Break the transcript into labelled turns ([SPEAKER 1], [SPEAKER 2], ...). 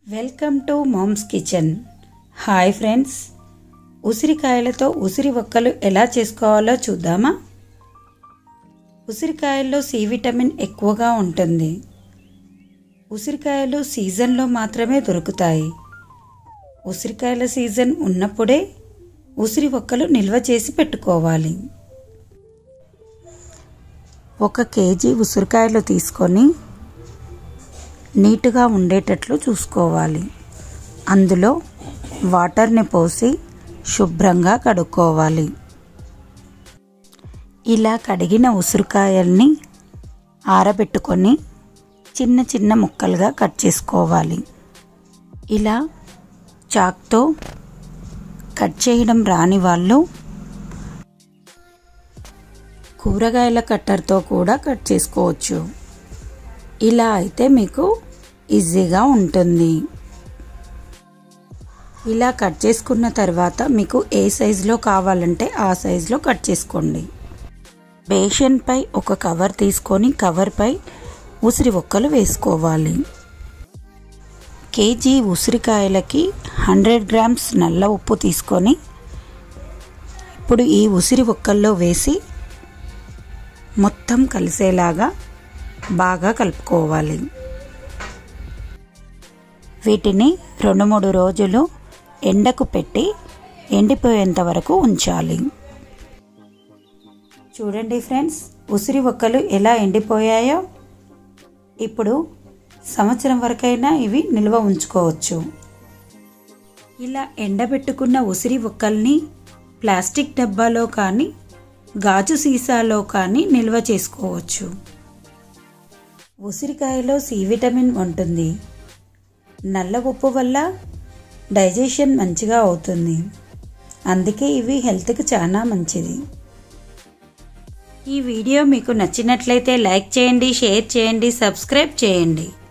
[SPEAKER 1] welcome to mom's kitchen hi friends ఉసిరికాయలతో ఉసిరి ఒక్కలు ఎలా చేసుకోవాలో చూద్దామా ఉసిరికాయల్లో సి విటమిన్ ఎక్కువగా ఉంటుంది ఉసిరికాయలు సీజన్లో మాత్రమే దొరుకుతాయి ఉసిరికాయల సీజన్ ఉన్నప్పుడే ఉసిరి ఒక్కలు నిల్వ చేసి పెట్టుకోవాలి ఒక కేజీ ఉసిరికాయలు తీసుకొని నీట్గా ఉండేటట్లు చూసుకోవాలి అందులో వాటర్ని పోసి శుభ్రంగా కడుక్కోవాలి ఇలా కడిగిన ఉసిరికాయల్ని ఆరబెట్టుకొని చిన్న చిన్న ముక్కలుగా కట్ చేసుకోవాలి ఇలా చాక్తో కట్ చేయడం రాని వాళ్ళు కూరగాయల కట్టర్తో కూడా కట్ చేసుకోవచ్చు ఇలా అయితే మీకు ఈజీగా ఉంటుంది ఇలా కట్ చేసుకున్న తర్వాత మీకు ఏ సైజులో కావాలంటే ఆ సైజులో కట్ చేసుకోండి బేషన్పై ఒక కవర్ తీసుకొని కవర్పై ఉసిరి ఒక్కలు వేసుకోవాలి కేజీ ఉసిరికాయలకి హండ్రెడ్ గ్రామ్స్ నల్ల ఉప్పు తీసుకొని ఇప్పుడు ఈ ఉసిరి ఒక్కల్లో వేసి మొత్తం కలిసేలాగా బాగా కలుపుకోవాలి వీటిని రెండు మూడు రోజులు ఎండకు పెట్టి ఎండిపోయేంత వరకు ఉంచాలి చూడండి ఫ్రెండ్స్ ఉసిరి ఒక్కలు ఎలా ఎండిపోయాయో ఇప్పుడు సంవత్సరం వరకైనా ఇవి నిల్వ ఉంచుకోవచ్చు ఇలా ఎండబెట్టుకున్న ఉసిరి ఒక్కల్ని ప్లాస్టిక్ డబ్బాలో కానీ గాజు సీసాలో కానీ నిల్వ చేసుకోవచ్చు ఉసిరికాయలో సి విటమిన్ ఉంటుంది నల్ల ఉప్పు వల్ల డైజెషన్ మంచిగా అవుతుంది అందుకే ఇవి హెల్త్కి చాలా మంచిది ఈ వీడియో మీకు నచ్చినట్లయితే లైక్ చేయండి షేర్ చేయండి సబ్స్క్రైబ్ చేయండి